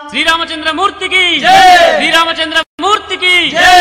శ్రీరామచంద్రమూర్తికి జై! శ్రీరామచంద్రమూర్తికి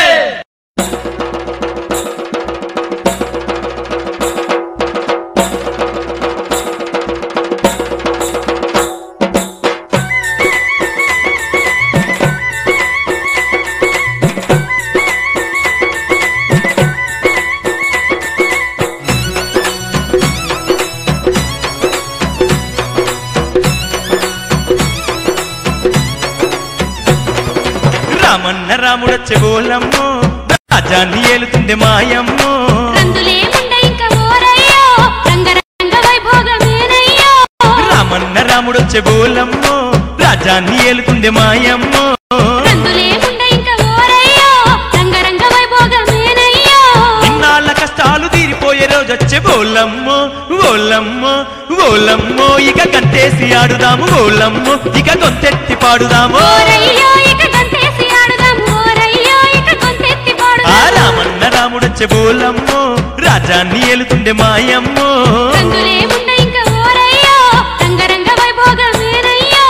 రామన్న రాముడొచ్చే బోలమ్మో రాజాన్ని ఏలుతుండే మాయమ్మో రందులేముండ ఇంక ఓరయ్యో రంగరంగ వైభోగమేనయ్యో రామన్న రాముడొచ్చే బోలమ్మో రాజాన్ని ఏలుతుండే మాయమ్మో రందులేముండ ఇంక ఓరయ్యో రంగరంగ వైభోగమేనయ్యో ఇన్నాళ్ళ కష్టాలు తీరిపోయే రోజొచ్చే బోలమ్మో ఓలమ్మో ఓలమ్మో ఇక గంతేసి ఆడుదాము ఓలమ్మో ఇక గొంతెత్తి పాడుదాము ఓరయ్యో ఇక గంతేసి ఆడుదాం ఓరయ్యో ఇక గొంతెత్తి ఆ పాడుదాం రామన్న రాముడొచ్చే బోలమ్మో రాజాన్ని ఏలుతుండే మాయమ్మో రందులేముండ ఇంక ఓరయ్యో రంగరంగ వైభోగమేనయ్యో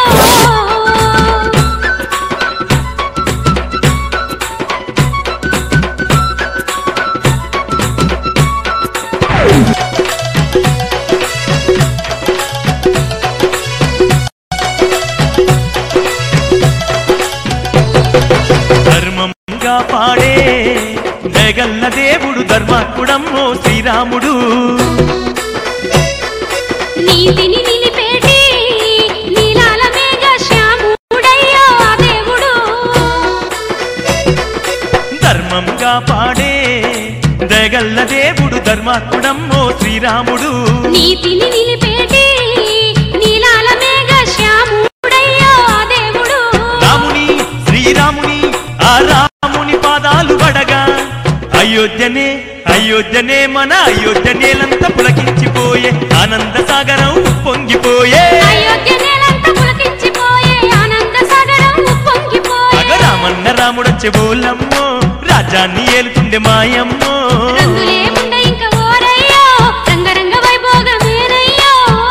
ధర్మంగా పాడే దయగల్ల దేవుడు ధర్మాత్ముడమ్మో శ్రీరాముడు నీతిని నిలిపేటి నీలాల మేఘ శ్యాముడయ్యో ఆ దేవుడు ధర్మంగా పాడే దయగల్ల దేవుడు ధర్మాత్ముడమ్మో శ్రీరాముడు నీతిని నిలిపేటి నీలాల మేఘ శ్యాముడయ్యో ఆ దేవుడు రాముని శ్రీరాముని ఆ రాముని పాదాలు పడగా అయోధ్యనే అయోధ్యనే మన అయోధ్యనేలంతా పులకించిపోయే ఆనంద సాగరం పొంగిపోయే అయోధ్య నేలంతా పులకించిపోయే ఆనంద సాగరం ఉప్పొంగిపోయే అగరామన్న రాముడొచ్చే బోలమ్మో రాజాన్ని ఏలుతుండే మాయమ్మో రంగులేముండ ఇంక ఓరయ్యో రంగరంగ వైభోగమేనయ్యో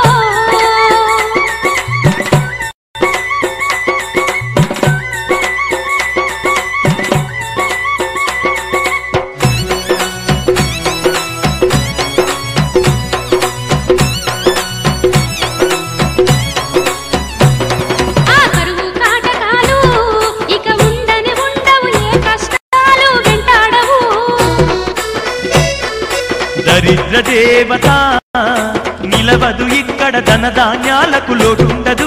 ఆ కరువు కాటకాలు ఇక ఉండని ఉండవు ఏ కష్టాలు వెంటాడవు దరిద్ర దేవత నిలవదు ఇక్కడ ధనధాన్యాలకు లోటుండదు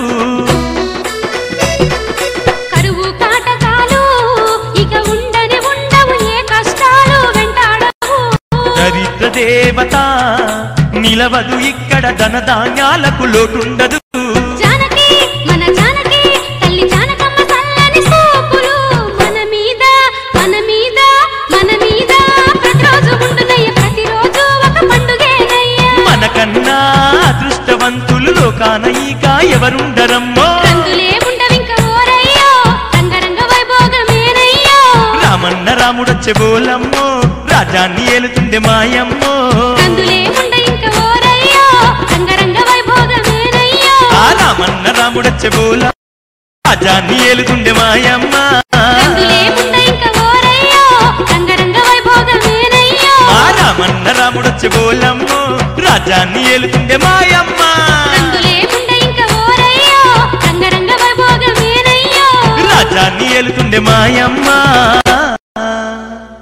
కరువు కాటకాలు ఇక ఉండని ఉండవు ఏ కష్టాలు వెంటాడవు దరిద్ర దేవత నిలవదు ఇక్కడ ధనధాన్యాలకు లోటుండదు జానకి మన జానకి తల్లి జానకమ్మ చల్లని సోపులు మన మీద మన మీద మన మీద ప్రతిరోజు ఉండునయ్య ప్రతిరోజు ఒక పండుగేనయ్య మనకన్నా అదృష్టవంతులు లోకాన ఈక ఎవరుండరమ్మో రంగులే ఉండవింక ఓరయ్యో రంగరంగ వైభోగమేనయ్యో రామన్న రాముడొచ్చే బోలమ్మో రాజాన్ని ఏలుతుండే మాయమ్మో రంగులే ఉండ ఇంక ఓరయ్యో రంగరంగ వైభోగమేనయ్యో ఆ రామన్న రాముడొచ్చే బోల రాజాన్ని ఏలుతుండే మాయమ్మ రంగులే ఉండ ఇంక ఓరయ్యో రంగరంగ వైభోగమేనయ్యో ఆ రామన్న రాముడొచ్చే బోలమ్మో రాజాన్ని ఏలుతుండే మాయమ్మ రంగులే ఉండ ఇంక ఓరయ్యో రంగరంగ వైభోగమేనయ్యో రాజాన్ని ఏలుతుండే మాయమ్మ